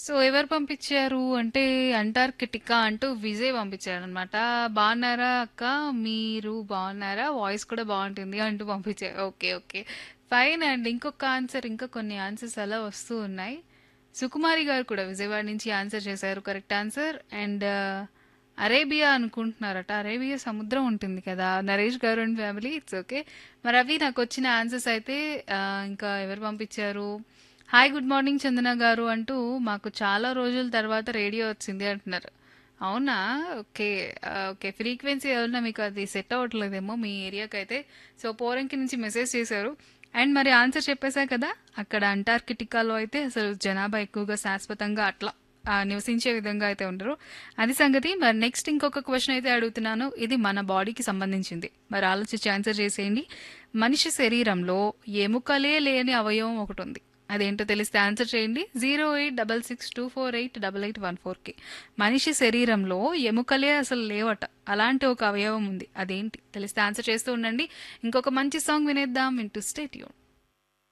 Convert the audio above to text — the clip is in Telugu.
సో ఎవరు పంపించారు అంటే అంటార్కిటికా అంటూ విజయ్ పంపించారనమాట బాగున్నారా అక్క మీరు బాగున్నారా వాయిస్ కూడా బాగుంటుంది అంటూ పంపించారు ఓకే ఓకే ఫైన్ అండ్ ఇంకొక ఆన్సర్ ఇంకా కొన్ని ఆన్సర్స్ అలా వస్తూ ఉన్నాయి సుకుమారి గారు కూడా విజయవాడ నుంచి ఆన్సర్ చేశారు కరెక్ట్ ఆన్సర్ అండ్ అరేబియా అనుకుంటున్నారట అరేబియా సముద్రం ఉంటుంది కదా నరేష్ గారు అండ్ ఫ్యామిలీ ఇట్స్ ఓకే మరి అవి నాకు వచ్చిన ఆన్సర్స్ అయితే ఆ, ఇంకా ఎవరు పంపించారు హాయ్ గుడ్ మార్నింగ్ చందన గారు అంటూ మాకు చాలా రోజుల తర్వాత రేడియో వచ్చింది అంటున్నారు అవునా ఓకే ఆ, ఓకే ఫ్రీక్వెన్సీ ఏమన్నా మీకు అది సెట్ అవ్వట్లేదేమో మీ ఏరియాకి అయితే సో పోరంకి నుంచి మెసేజ్ చేశారు అండ్ మరి ఆన్సర్ చెప్పేశా కదా అక్కడ అంటార్కిటికాలో అయితే అసలు జనాభా ఎక్కువగా శాశ్వతంగా అట్లా ఆ, నివసించే విధంగా అయితే ఉండరు అది సంగతి మరి నెక్స్ట్ ఇంకొక క్వశ్చన్ అయితే అడుగుతున్నాను ఇది మన బాడీకి సంబంధించింది మరి ఆలోచించి ఆన్సర్ చేసేయండి మనిషి శరీరంలో ఎముకలే లేని అవయవం ఒకటి ఉంది అదేంటో తెలిస్తే ఆన్సర్ చేయండి zero eight double six two four eight double eight one ఫోర్కి మనిషి శరీరంలో ఎముకలే అసలు లేవట అలాంటి ఒక అవయవం ఉంది అదేంటి తెలిస్తే ఆన్సర్ చేస్తూ ఉండండి ఇంకొక మంచి సాంగ్ వినేద్దాం ఇంటూ స్టేట్యూన్